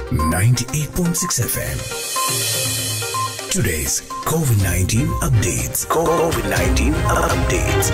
98.6 FM. Today's COVID 19 updates. COVID 19 updates.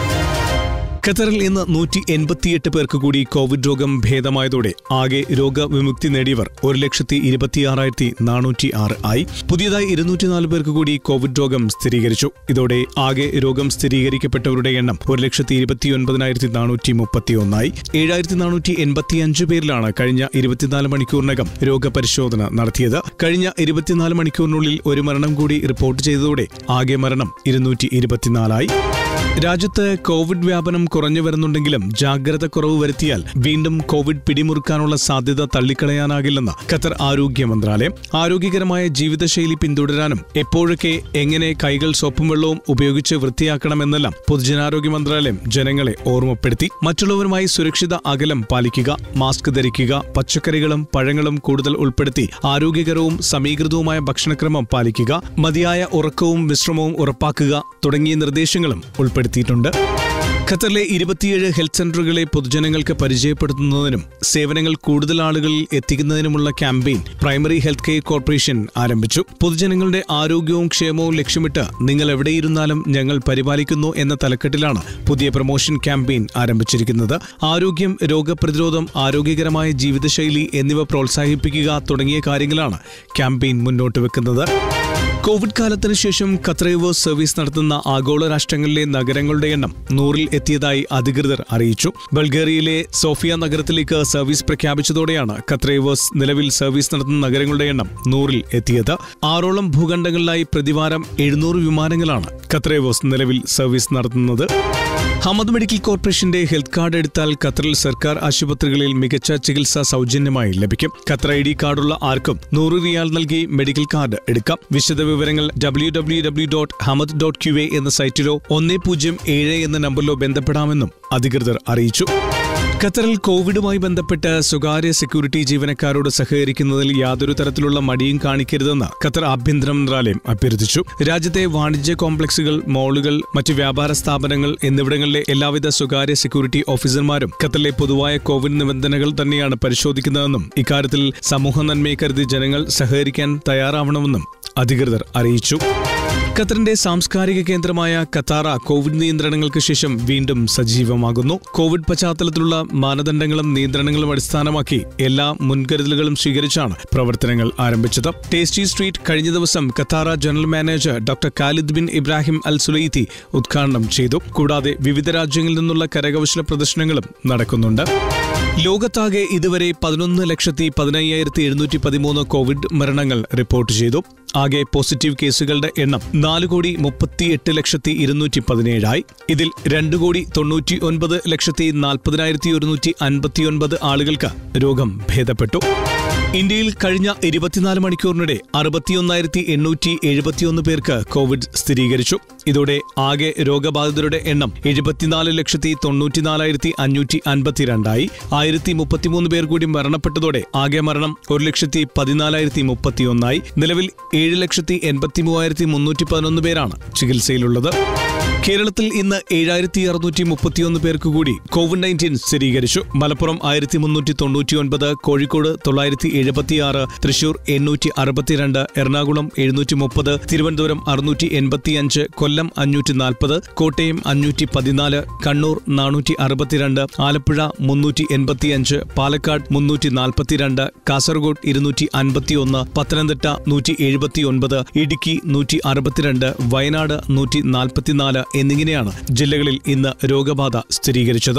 ഖത്തറിൽ ഇന്ന് നൂറ്റി എൺപത്തിയെട്ട് പേർക്ക് കൂടി കോവിഡ് രോഗം ഭേദമായതോടെ ആകെ രോഗവിമുക്തി നേടിയവർ ഒരു ലക്ഷത്തി ഇരുപത്തിയാറായിരത്തി നാനൂറ്റി ആറ് ആയി പുതിയതായി ഇരുന്നൂറ്റിനാല് പേർക്ക് കൂടി കോവിഡ് രോഗം സ്ഥിരീകരിച്ചു ഇതോടെ ആകെ രോഗം സ്ഥിരീകരിക്കപ്പെട്ടവരുടെ എണ്ണം ഒരു ലക്ഷത്തി ഇരുപത്തിയൊൻപതിനായിരത്തി നാനൂറ്റി മുപ്പത്തിയൊന്നായി ഏഴായിരത്തി നാനൂറ്റി എൺപത്തിയഞ്ച് പേരിലാണ് കഴിഞ്ഞ ഇരുപത്തിനാല് മണിക്കൂറിനകം രോഗപരിശോധന നടത്തിയത് കഴിഞ്ഞ ഇരുപത്തിനാല് മണിക്കൂറിനുള്ളിൽ ഒരു മരണം കൂടി റിപ്പോർട്ട് ചെയ്തതോടെ ആകെ മരണം ഇരുന്നൂറ്റി ഇരുപത്തിനാലായി രാജ്യത്ത് കോവിഡ് വ്യാപനം കുറഞ്ഞു വരുന്നുണ്ടെങ്കിലും ജാഗ്രത കുറവ് വരുത്തിയാൽ വീണ്ടും കോവിഡ് പിടിമുറുക്കാനുള്ള സാധ്യത തള്ളിക്കളയാനാകില്ലെന്ന് ഖത്തർ ആരോഗ്യ മന്ത്രാലയം ആരോഗ്യകരമായ ജീവിതശൈലി പിന്തുടരാനും എപ്പോഴൊക്കെ എങ്ങനെ കൈകൾ സോപ്പും വെള്ളവും ഉപയോഗിച്ച് വൃത്തിയാക്കണമെന്നെല്ലാം പൊതുജനാരോഗ്യ മന്ത്രാലയം ജനങ്ങളെ ഓർമ്മപ്പെടുത്തി മറ്റുള്ളവരുമായി സുരക്ഷിത അകലം പാലിക്കുക മാസ്ക് ധരിക്കുക പച്ചക്കറികളും പഴങ്ങളും കൂടുതൽ ഉൾപ്പെടുത്തി ആരോഗ്യകരവും സമീകൃതവുമായ ഭക്ഷണക്രമം പാലിക്കുക മതിയായ ഉറക്കവും വിശ്രമവും ഉറപ്പാക്കുക തുടങ്ങിയ നിർദ്ദേശങ്ങളും ഉൾപ്പെടുത്തിയിട്ടുണ്ട് ഖത്തറിലെ ഇരുപത്തിയേഴ് ഹെൽത്ത് സെന്ററുകളെ പൊതുജനങ്ങൾക്ക് പരിചയപ്പെടുത്തുന്നതിനും സേവനങ്ങൾ കൂടുതൽ ആളുകളിൽ എത്തിക്കുന്നതിനുമുള്ള campaign primary health care corporation ആരംഭിച്ചു പൊതുജനങ്ങളുടെ ആരോഗ്യവും ക്ഷേമവും ലക്ഷ്യമിട്ട് നിങ്ങൾ എവിടെയിരുന്നാലും ഞങ്ങൾ പരിപാലിക്കുന്നു എന്ന തലക്കെട്ടിലാണ് പുതിയ പ്രൊമോഷൻ ക്യാമ്പയിൻ ആരംഭിച്ചിരിക്കുന്നത് ആരോഗ്യം രോഗപ്രതിരോധം ആരോഗ്യകരമായ ജീവിതശൈലി എന്നിവ പ്രോത്സാഹിപ്പിക്കുക തുടങ്ങിയ കാര്യങ്ങളാണ് ക്യാമ്പയിൻ മുന്നോട്ട് വെക്കുന്നത് കോവിഡ് കാലത്തിന് ശേഷം ഖത്തറേവേഴ്സ് സർവീസ് നടത്തുന്ന ആഗോള രാഷ്ട്രങ്ങളിലെ നഗരങ്ങളുടെ എണ്ണം നൂറിൽ എത്തിയതായി അധികൃതർ അറിയിച്ചു ബൾഗേറിയയിലെ സോഫിയ നഗരത്തിലേക്ക് സർവീസ് പ്രഖ്യാപിച്ചതോടെയാണ് ഖത്തറേവേഴ്സ് നിലവിൽ സർവീസ് നടത്തുന്ന നഗരങ്ങളുടെ എണ്ണം നൂറിൽ എത്തിയത് ആറോളം ഭൂഖണ്ഡങ്ങളിലായി പ്രതിവാരം എഴുന്നൂറ് വിമാനങ്ങളാണ് ഖത്തറേവേഴ്സ് നിലവിൽ സർവീസ് നടത്തുന്നത് ഹമദ് മെഡിക്കൽ കോർപ്പറേഷന്റെ ഹെൽത്ത് കാർഡ് എടുത്താൽ ഖത്തറിൽ സർക്കാർ ആശുപത്രികളിൽ മികച്ച ചികിത്സ സൗജന്യമായി ലഭിക്കും ഖത്തർ ഐ ഡി കാർഡുള്ള ആർക്കും നൂറ് റിയാൽ നൽകി മെഡിക്കൽ കാർഡ് എടുക്കാം വിശദവിവരങ്ങൾ W W W dot Hamad dot Q A എന്ന സൈറ്റിലോ ഒന്ന് പൂജ്യം ഏഴ് എന്ന നമ്പറിലോ ബന്ധപ്പെടാമെന്നും അധികൃതർ അറിയിച്ചു ഖത്തറിൽ കോവിഡുമായി ബന്ധപ്പെട്ട് സ്വകാര്യ സെക്യൂരിറ്റി ജീവനക്കാരോട് സഹകരിക്കുന്നതിൽ യാതൊരു തരത്തിലുള്ള മടിയും കാണിക്കരുതെന്ന് ഖത്തർ ആഭ്യന്തര മന്ത്രാലയം അഭ്യർത്ഥിച്ചു രാജ്യത്തെ വാണിജ്യ കോംപ്ലക്സുകൾ മാളുകൾ മറ്റ് വ്യാപാര സ്ഥാപനങ്ങൾ എന്നിവിടങ്ങളിലെ എല്ലാവിധ സ്വകാര്യ സെക്യൂരിറ്റി ഓഫീസർമാരും ഖത്തറിലെ പൊതുവായ കോവിഡ് നിബന്ധനകൾ തന്നെയാണ് പരിശോധിക്കുന്നതെന്നും ഇക്കാര്യത്തിൽ സമൂഹ നന്മയെ കരുതി ജനങ്ങൾ സഹകരിക്കാൻ തയ്യാറാവണമെന്നും അധികൃതർ അറിയിച്ചു ഖത്തറിന്റെ സാംസ്കാരിക കേന്ദ്രമായ ഖത്താറ കോവിഡ് നിയന്ത്രണങ്ങൾക്ക് ശേഷം വീണ്ടും സജീവമാകുന്നു കോവിഡ് പശ്ചാത്തലത്തിലുള്ള മാനദണ്ഡങ്ങളും നിയന്ത്രണങ്ങളും അടിസ്ഥാനമാക്കി എല്ലാ മുൻകരുതലുകളും സ്വീകരിച്ചാണ് പ്രവർത്തനങ്ങൾ ആരംഭിച്ചത് ടേസ്റ്റി സ്ട്രീറ്റ് കഴിഞ്ഞ ദിവസം Katara general manager doctor Khalid bin Ibrahim al Sulaiti ഉദ്ഘാടനം ചെയ്തു കൂടാതെ വിവിധ രാജ്യങ്ങളിൽ നിന്നുള്ള കരകൗശല പ്രദർശനങ്ങളും നടക്കുന്നുണ്ട് ലോകത്താകെ ഇതുവരെ പതിനൊന്ന് ലക്ഷത്തി പതിനയ്യായിരത്തി എഴുന്നൂറ്റി പതിമൂന്ന് കോവിഡ് മരണങ്ങൾ റിപ്പോർട്ട് ചെയ്തു ആകെ പോസിറ്റീവ് കേസുകളുടെ എണ്ണം നാല് കോടി മുപ്പത്തിയെട്ട് ലക്ഷത്തി ഇരുന്നൂറ്റി പതിനേഴായി ഇതിൽ രണ്ട് കോടി തൊണ്ണൂറ്റി ഒൻപത് ലക്ഷത്തി നാൽപ്പതിനായിരത്തി ഒരുന്നൂറ്റി അൻപത്തിയൊൻപത് ആളുകൾക്ക് രോഗം ഭേദപ്പെട്ടു ഇന്ത്യയിൽ കഴിഞ്ഞ ഇരുപത്തിനാല് മണിക്കൂറിനിടെ അറുപത്തിയൊന്നായിരത്തി എണ്ണൂറ്റി എഴുപത്തിയൊന്ന് പേർക്ക് കോവിഡ് സ്ഥിരീകരിച്ചു ഇതോടെ ആകെ രോഗബാധിതരുടെ എണ്ണം എഴുപത്തിനാല് ലക്ഷത്തി തൊണ്ണൂറ്റിനാലായിരത്തി അഞ്ഞൂറ്റി അൻപത്തിരണ്ടായി ആയിരത്തി മുപ്പത്തിമൂന്ന് പേർ കൂടി മരണപ്പെട്ടതോടെ ആകെ മരണം ഒരു ലക്ഷത്തി പതിനാലായിരത്തി മുപ്പത്തിയൊന്നായി നിലവിൽ ഏഴ് ലക്ഷത്തി എൺപത്തി മൂവായിരത്തി മുന്നൂറ്റി പതിനൊന്ന് പേരാണ് ചികിത്സയിലുള്ളത് കേരളത്തിൽ ഇന്ന് ഏഴായിരത്തി അറുന്നൂറ്റി മുപ്പത്തിയൊന്ന് പേർക്ക് കൂടി കോവിഡ് നയൻറ്റീൻ സ്ഥിരീകരിച്ചു മലപ്പുറം ആയിരത്തി മുന്നൂറ്റി തൊണ്ണൂറ്റി ഒൻപത് കോഴിക്കോട് തൊള്ളായിരത്തി എഴുപത്തിയാറ് തൃശൂർ എണ്ണൂറ്റി അറുപത്തിരണ്ട് എറണാകുളം എഴുന്നൂറ്റി മുപ്പത് തിരുവനന്തപുരം അറുന്നൂറ്റി എൺപത്തിയഞ്ച് കൊല്ലം അഞ്ഞൂറ്റി നാൽപ്പത് കോട്ടയം അഞ്ഞൂറ്റി പതിനാല് കണ്ണൂർ നാനൂറ്റി അറുപത്തിരണ്ട് ആലപ്പുഴ മുന്നൂറ്റി എൺപത്തിയഞ്ച് പാലക്കാട് മുന്നൂറ്റി നാൽപ്പത്തിരണ്ട് കാസർഗോഡ് ഇരുന്നൂറ്റി അൻപത്തിയൊന്ന് പത്തനംതിട്ട നൂറ്റി എഴുപത്തിയൊൻപത് ഇടുക്കി നൂറ്റി അറുപത്തിരണ്ട് വയനാട് നൂറ്റി നാൽപ്പത്തിനാല് എന്നിങ്ങനെയാണ് ജില്ലകളിൽ ഇന്ന് രോഗബാധ സ്ഥിരീകരിച്ചത്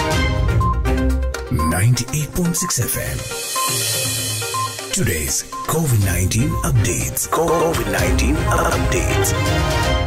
98.6 FM. Today's COVID 19 updates. COVID 19 updates.